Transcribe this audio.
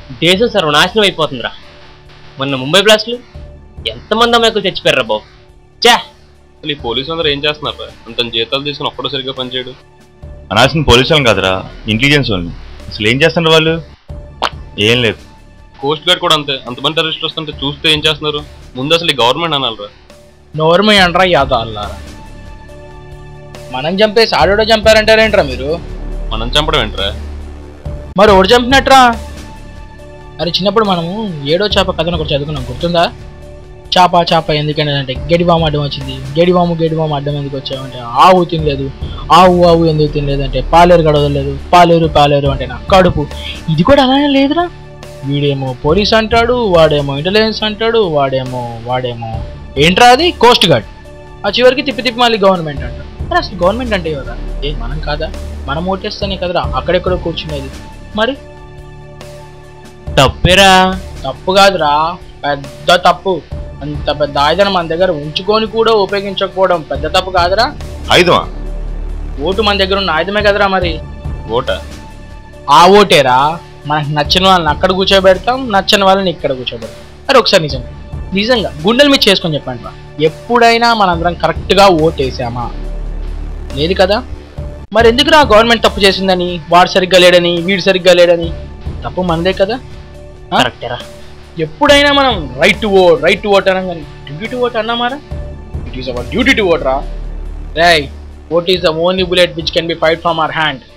దేశం సర్వనాశనం అయిపోతుందిరా మొన్న ముంబై బ్లాస్ట్లు ఎంతమంది అమ్మాయికులు చచ్చిపోయారా బాబు చా అసలు ఈ పోలీసు అందరూ ఏం చేస్తున్నారు అంత జీతాలు తీసుకుని ఒక్కడో సరిగ్గా పనిచేయడు అనాల్సిన పోలీసు వాళ్ళని కాదురా ఇంటెలిజెన్స్ వాళ్ళని అసలు ఏం చేస్తున్నారు వాళ్ళు ఏం లేదు కోస్ట్ గార్డ్ కూడా అంతే అంతమంది టెరరిస్టులు వస్తుంటే చూస్తే ఏం చేస్తున్నారు ముందు అసలు ఈ గవర్నమెంట్ అనాలరా నోర్మై అంటారా యాదో అల్లారా మనం చంపేసి ఆడోడో చంపారంటారేంట్రా మీరు మనం చంపడం ఏంట్రా మరి ఎవడు చంపినట్రా అరే చిన్నప్పుడు మనము ఏడో చేప కథను ఒకటి చదువుకున్నాం గుర్తుందా చేప చేప ఎందుకని అంటే గడివాము అడ్డం వచ్చింది గడివాము గడివాము అడ్డం ఎందుకు వచ్చామంటే ఆవు తినలేదు ఆవు ఆవు ఎందుకు తినలేదు అంటే పాలేరు గడవలేదు పాలేరు పాలేరు అంటే నా కడుపు ఇది కూడా అలానే లేదురా వీడేమో పోలీస్ అంటాడు వాడేమో ఇంటెలిజెన్స్ అంటాడు వాడేమో వాడేమో ఏంట్రా అది కోస్ట్ గార్డ్ ఆ చివరికి తిప్పి తిప్పి మళ్ళీ గవర్నమెంట్ అంటాడు మరి అసలు గవర్నమెంట్ అంటే కదా ఏ మనం కాదా మనం ఓటేస్తేనే కదరా అక్కడెక్కడో కూర్చునేది మరి తప్పేరా తప్పు కాదురా పెద్ద తప్పు అంత పెద్ద ఆయుధం మన దగ్గర ఉంచుకొని కూడా ఉపయోగించకపోవడం పెద్ద తప్పు కాదురా ఆయుధమా ఓటు మన దగ్గర ఉన్న ఆయుధమే కదరా మరి ఓటా ఆ ఓటేరా మనకు నచ్చిన వాళ్ళని అక్కడ కూర్చోబెడతాం నచ్చని వాళ్ళని ఇక్కడ కూర్చోబెడతాం అరే ఒకసారి నిజం నిజంగా గుండెల మీద చేసుకొని చెప్పండి రా ఎప్పుడైనా మనందరం కరెక్ట్గా ఓటేసామా లేదు కదా మరి ఎందుకురా గవర్నమెంట్ తప్పు చేసిందని వాడు సరిగ్గా లేడని వీడు సరిగ్గా లేడని తప్పు మనదే కదా ఆ? కరెక్టేరా ఎప్పుడైనా మనం right to vote right to vote అనం కానీ డ్యూటీ టు ఓట్ అన్నామారా it is our duty to vote రా రై vote is the only bullet which can be fight from our hand